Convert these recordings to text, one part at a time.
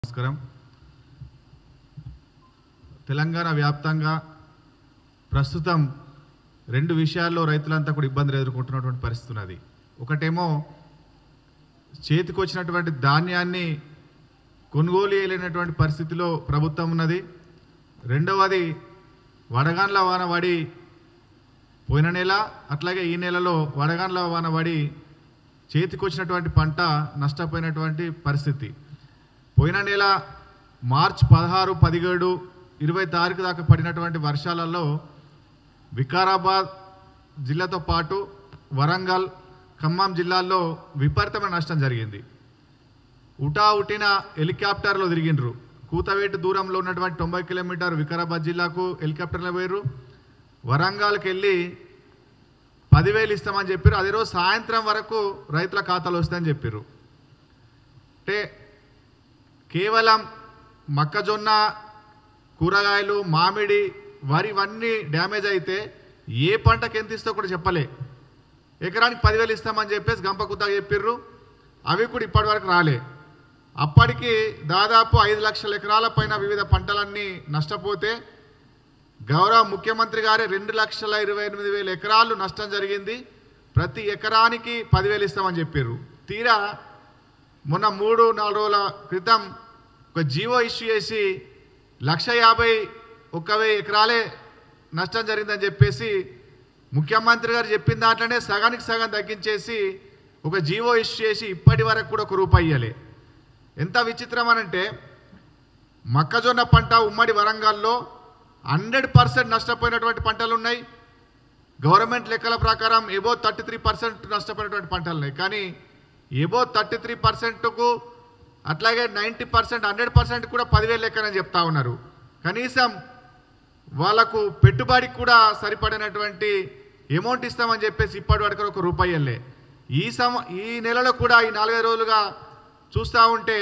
నమస్కారం తెలంగాణ వ్యాప్తంగా ప్రస్తుతం రెండు విషయాల్లో రైతులంతా కూడా ఇబ్బందులు ఎదుర్కొంటున్నటువంటి పరిస్థితి ఉన్నది ఒకటేమో చేతికొచ్చినటువంటి ధాన్యాన్ని కొనుగోలు చేయలేనటువంటి పరిస్థితిలో ప్రభుత్వం ఉన్నది రెండవది వడగాన్ల వాన పడి పోయిన నెల అట్లాగే ఈ నెలలో వడగాన్ల వాన పడి చేతికొచ్చినటువంటి పంట నష్టపోయినటువంటి పరిస్థితి పోయిన నెల మార్చ్ పదహారు పదిహేడు ఇరవై తారీఖు దాకా పడినటువంటి వర్షాలలో వికారాబాద్ జిల్లాతో పాటు వరంగల్ ఖమ్మం జిల్లాల్లో విపరీతమైన నష్టం జరిగింది ఉటా ఉటిన హెలికాప్టర్లో తిరిగిండ్రు కూతవేటు దూరంలో ఉన్నటువంటి తొంభై కిలోమీటర్ వికారాబాద్ జిల్లాకు హెలికాప్టర్లో పోయారు వరంగల్కి వెళ్ళి పదివేలు ఇస్తామని చెప్పారు అదే రోజు సాయంత్రం వరకు రైతుల ఖాతాలు వస్తాయని చెప్పారు అంటే కేవలం మొక్కజొన్న కూరగాయలు మామిడి వరి ఇవన్నీ డ్యామేజ్ అయితే ఏ పంటకి ఎంత ఇస్తో కూడా చెప్పలే ఎకరానికి పదివేలు ఇస్తామని చెప్పేసి గంపకుత్తగా చెప్పిర్రు అవి కూడా ఇప్పటి వరకు రాలే అప్పటికి దాదాపు ఐదు లక్షల ఎకరాల పైన వివిధ పంటలన్నీ నష్టపోతే గౌరవ ముఖ్యమంత్రి గారే రెండు లక్షల ఇరవై ఎనిమిది వేల ఎకరాలు నష్టం జరిగింది ప్రతి ఎకరానికి పదివేలు ఇస్తామని చెప్పారు తీరా మొన్న మూడు నాలుగు రోజుల క్రితం ఒక జీవో ఇష్యూ చేసి లక్ష యాభై ఒక్క వెయ్యి ఎకరాలే నష్టం జరిగిందని చెప్పేసి ముఖ్యమంత్రి గారు చెప్పిన దాంట్లోనే సగానికి సగం తగ్గించేసి ఒక జీవో ఇష్యూ చేసి ఇప్పటి వరకు కూడా ఒక రూపాయి ఇయ్యలే ఎంత విచిత్రం అనంటే మొక్కజొన్న పంట ఉమ్మడి వరంగల్లో హండ్రెడ్ పర్సెంట్ నష్టపోయినటువంటి పంటలు ఉన్నాయి గవర్నమెంట్ లెక్కల ప్రకారం ఎబో థర్టీ త్రీ పర్సెంట్ నష్టపోయినటువంటి పంటలు ఉన్నాయి కానీ ఎబో థర్టీ త్రీ పర్సెంట్కు అట్లాగే నైంటీ పర్సెంట్ హండ్రెడ్ పర్సెంట్ కూడా పదివేలు లెక్కనని చెప్తా ఉన్నారు కనీసం వాళ్ళకు పెట్టుబడికి కూడా సరిపడినటువంటి అమౌంట్ ఇస్తామని చెప్పేసి ఇప్పటి వరకు ఒక రూపాయి వెళ్ళే ఈ సమ ఈ నెలలో కూడా ఈ నాలుగైదు రోజులుగా చూస్తూ ఉంటే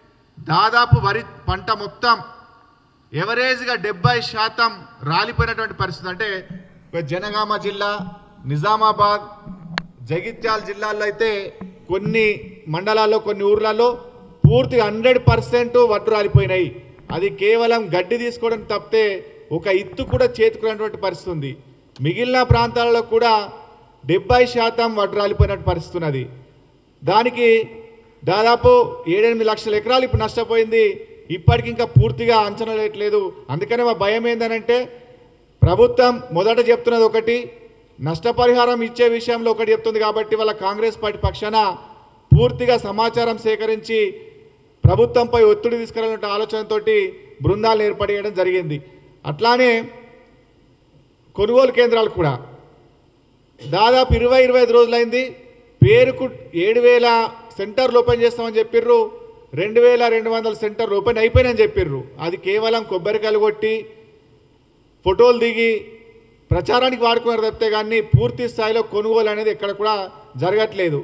దాదాపు వరి పంట మొత్తం ఎవరేజ్గా డెబ్బై శాతం రాలిపోయినటువంటి పరిస్థితి అంటే ఒక జనగామ జిల్లా నిజామాబాద్ జగిత్యాల జిల్లాల్లో అయితే కొన్ని మండలాల్లో కొన్ని ఊర్లలో పూర్తిగా హండ్రెడ్ పర్సెంట్ వడ్డు రాలిపోయినాయి అది కేవలం గడ్డి తీసుకోవడం తప్పితే ఒక ఇత్తు కూడా చేతుకున్నటువంటి పరిస్థితి ఉంది మిగిలిన ప్రాంతాలలో కూడా డెబ్బై శాతం వడ్డు రాలిపోయినట్టు పరిస్థితి ఉన్నది దానికి దాదాపు ఏడెనిమిది లక్షల ఎకరాలు ఇప్పుడు నష్టపోయింది ఇప్పటికి ఇంకా పూర్తిగా అంచనా వేయట్లేదు అందుకనే మా భయం ఏందనంటే ప్రభుత్వం మొదట చెప్తున్నది ఒకటి నష్టపరిహారం ఇచ్చే విషయంలో ఒకటి చెప్తుంది కాబట్టి వాళ్ళ కాంగ్రెస్ పార్టీ పక్షాన పూర్తిగా సమాచారం సేకరించి ప్రభుత్వంపై ఒత్తిడి తీసుకురావాలనే ఆలోచనతోటి బృందాలను ఏర్పాటు చేయడం జరిగింది అట్లానే కొనుగోలు కేంద్రాలు కూడా దాదాపు ఇరవై ఇరవై ఐదు రోజులైంది పేరుకు ఏడు వేల సెంటర్లు ఓపెన్ చేస్తామని చెప్పిర్రు రెండు వేల రెండు వందల సెంటర్లు ఓపెన్ అయిపోయినాయని చెప్పిర్రు అది కేవలం కొబ్బరికాయలు కొట్టి ఫోటోలు దిగి ప్రచారానికి వాడుకున్నారు తప్పితే కానీ పూర్తి స్థాయిలో కొనుగోలు అనేది ఎక్కడ కూడా జరగట్లేదు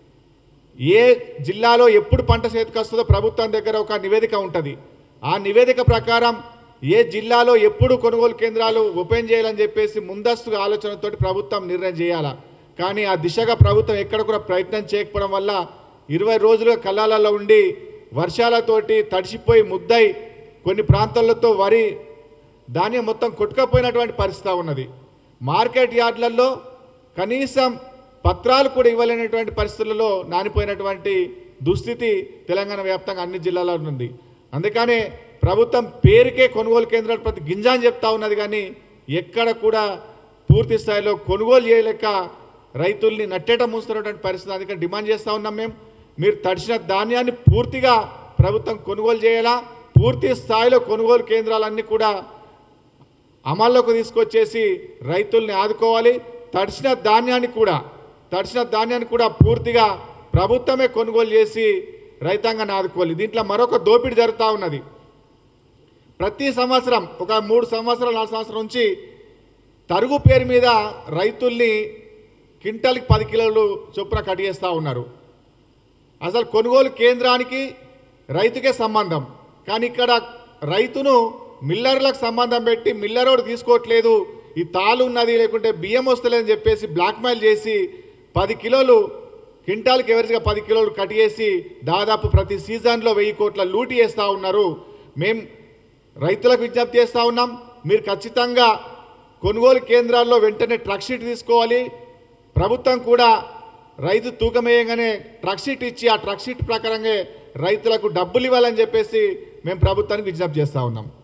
ఏ జిల్లాలో ఎప్పుడు పంట చేతికి వస్తుందో ప్రభుత్వం దగ్గర ఒక నివేదిక ఉంటుంది ఆ నివేదిక ప్రకారం ఏ జిల్లాలో ఎప్పుడు కొనుగోలు కేంద్రాలు ఓపెన్ చేయాలని చెప్పేసి ముందస్తుగా ఆలోచనతోటి ప్రభుత్వం నిర్ణయం చేయాలా కానీ ఆ దిశగా ప్రభుత్వం ఎక్కడ కూడా ప్రయత్నం చేయకపోవడం వల్ల ఇరవై రోజులుగా కళ్ళాలలో ఉండి వర్షాలతోటి తడిసిపోయి ముద్దై కొన్ని ప్రాంతాలతో వరి ధాన్యం మొత్తం కొట్టుకపోయినటువంటి పరిస్థితి ఉన్నది మార్కెట్ యార్డ్లలో కనీసం పత్రాలు కూడా ఇవ్వలేనటువంటి పరిస్థితులలో నానిపోయినటువంటి దుస్థితి తెలంగాణ వ్యాప్తంగా అన్ని జిల్లాల్లో ఉంది అందుకనే ప్రభుత్వం పేరుకే కొనుగోలు కేంద్రాలు ప్రతి గింజ అని చెప్తా ఉన్నది కానీ ఎక్కడ కూడా పూర్తి స్థాయిలో కొనుగోలు చేయలేక రైతుల్ని నట్టేట మూస్తున్నటువంటి పరిస్థితి అందుకని డిమాండ్ చేస్తూ ఉన్నాం మేము మీరు తడిసిన ధాన్యాన్ని పూర్తిగా ప్రభుత్వం కొనుగోలు చేయాలా పూర్తి స్థాయిలో కొనుగోలు కేంద్రాలన్నీ కూడా అమల్లోకి తీసుకొచ్చేసి రైతుల్ని ఆదుకోవాలి తడిసిన ధాన్యాన్ని కూడా తడిసిన ధాన్యాన్ని కూడా పూర్తిగా ప్రభుత్వమే కొనుగోలు చేసి రైతాంగాన్ని ఆదుకోవాలి దీంట్లో మరొక దోపిడీ జరుగుతూ ఉన్నది ప్రతి సంవత్సరం ఒక మూడు సంవత్సరాలు నాలుగు సంవత్సరం నుంచి తరుగు పేరు మీద రైతుల్ని క్వింటాల్కి పది కిలోలు చొప్పున కట్ చేస్తూ ఉన్నారు అసలు కొనుగోలు కేంద్రానికి రైతుకే సంబంధం కానీ ఇక్కడ రైతును మిల్లర్లకు సంబంధం పెట్టి మిల్లరోడు తీసుకోవట్లేదు ఈ తాలు ఉన్నది లేకుంటే బియ్యం వస్తలేదని చెప్పేసి బ్లాక్మెయిల్ చేసి పది కిలోలు క్వింటాల్కి ఎవరిగా పది కిలోలు కటియేసి దాదాపు ప్రతి సీజన్లో వెయ్యి కోట్ల లూటి వేస్తూ ఉన్నారు మేం రైతులకు విజ్ఞప్తి చేస్తూ ఉన్నాం మీరు ఖచ్చితంగా కొనుగోలు కేంద్రాల్లో వెంటనే ట్రక్ షీట్ తీసుకోవాలి ప్రభుత్వం కూడా రైతు తూకం వేయగానే ట్రక్ షీట్ ఇచ్చి ఆ ట్రక్ షీట్ ప్రకారంగా రైతులకు డబ్బులు ఇవ్వాలని చెప్పేసి మేము ప్రభుత్వానికి విజ్ఞప్తి చేస్తూ ఉన్నాం